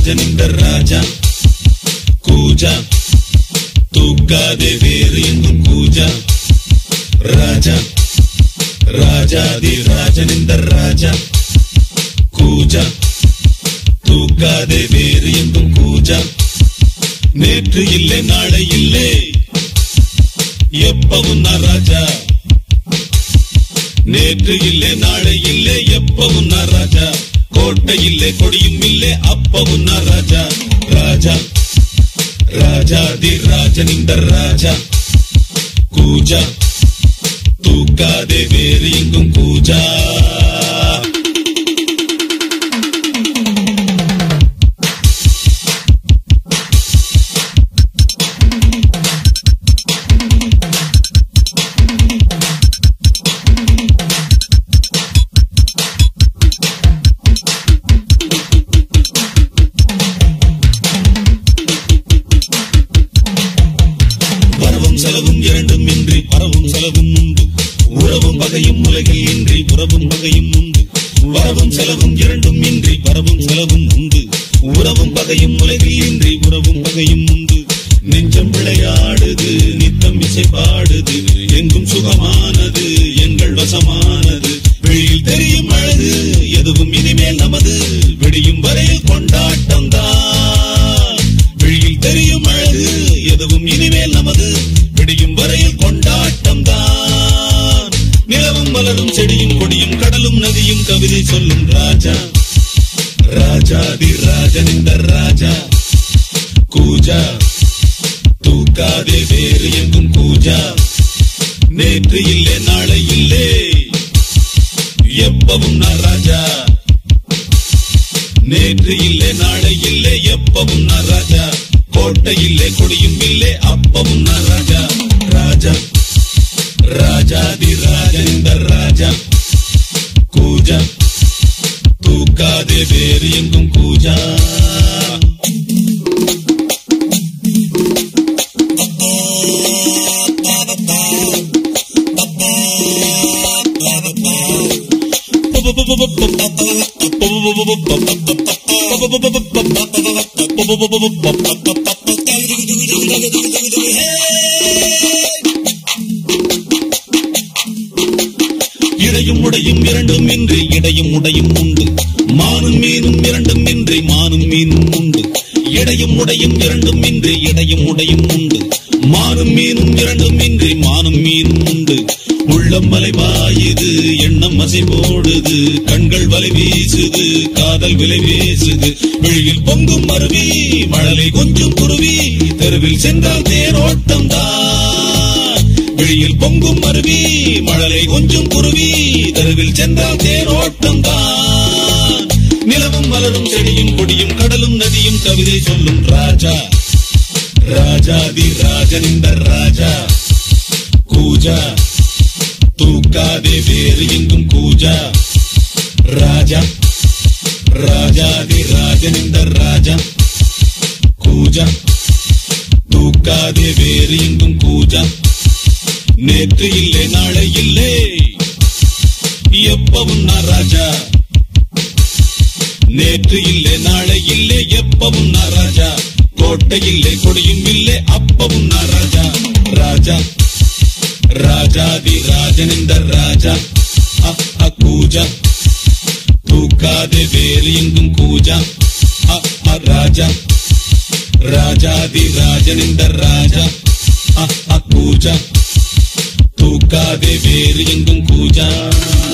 ராஜனிந்த ராஜா கூஜா தூக்காதே வேறு எங்கும் கூஜா ராஜா ராஜாதி ராஜனிந்த ராஜா கூஜா தூக்காதே வேறு எங்கும் கூஜா நேற்று இல்லை நாளை இல்லை எப்பவும் நான் ராஜா நேற்று இல்லை நாளை இல்லை எப்பவும் நான் ராஜா கோட்டை இல்லை கொடியும் இல்லை அப்பவும் நான் ராஜா ராஜா ராஜாதி ராஜனிந்த ராஜா கூஜா தூக்காதே வேறு எங்கும் கூஜா வரவும் செலவும் இரண்டும் இன்றி வரவும் செலவும் உண்டு உறவும் வகையும் உலகில் இன்றி உறவும் வகையும் உண்டு வரவும் செலவும் இரண்டும் இன்றி வரவும் செலவும் உண்டு உறவும் வகையும் உலகில் இன்றி உறவும் வகையும் உண்டு நெஞ்சம் விளையாடுது நித்தம் இசை பாடுது எங்கும் சுகமானது எங்கள் வசமானது வெளியில் தெரியும் அழகு எதுவும் இனிமேல் நமது விடியும் வரையில் கொண்டாட்டம் தான் வெளியில் தெரியும் அழகு எதுவும் இனிமேல் நமது விடியும் வரையில் கொண்டாட்டம் தான் நிலவும் மலரும் செடியும் கொடியும் கடலும் நதியும் கவிதை சொல்லும் ராஜா ராஜாதி ராஜனிந்த ராஜா கூஜா தூக்காதே வேறு எங்கும் கூஜா நேற்று இல்லை நாளை இல்லை எப்பவும் நான் ராஜா நேற்று இல்லை நாளை இல்லை எப்பவும் நான் ராஜா கோட்டை இல்லை கொடியும் இல்லை அப்பவும் நான் ராஜா ராஜா ராஜாதி ராஜனிந்த ராஜா கூஜா தூக்காதே வேறு எங்கும் கூஜா இடையும் உடையும் இரண்டும் இன்றி இடையும் உடையும் உண்டு மானும் மீனும் இரண்டும் இன்றி மானும் மீனும் உண்டு இடையும் உடையும் இரண்டும் இன்றி இடையும் உடையும் உண்டு மானும் மீனும் இரண்டும் இன்றி மானும் மீனும் உண்டு உள்ளம் மலைவாயுது எண்ணம் அசை போடுது கண்கள் வலை வீசுது காதல் விலை வீசுது வெளியில் பொங்கும் மருவி மழலை கொஞ்சம் குருவி தெருவில் சென்றால் தேரோட்டம் தான் வெளியில் பொங்கும் மருவி மழலை கொஞ்சம் குருவி தெருவில் சென்றால் தேரோட்டம் தான் நிலவும் மலரும் செடியும் கொடியும் கடலும் நதியும் கவிதை சொல்லும் ராஜா ராஜாதி ராஜனிந்த ராஜா கூஜா தூக்காதே வேறு எங்கும் கூஜா ராஜா ராஜாதி ராஜனிந்த ராஜா கூஜா தூக்காதே வேறு எங்கும் கூஜா நேற்று இல்லை நாளை இல்லை எப்பவும் நான் ராஜா நேற்று இல்லை நாளை இல்லை எப்பவும் நான் ராஜா கோட்டை இல்லை கொடியும் இல்லை அப்பவும் நான் ராஜா ராஜா ராஜாதி ராஜனிந்த ராஜா அ, அ, கூஜா தூக்காதே வேறு எங்கும் கூஜா அ, அ, ராஜா ராஜாதி ராஜனிந்த ராஜா அ, அ, கூஜா தூக்காதே வேறு எங்கும் கூஜா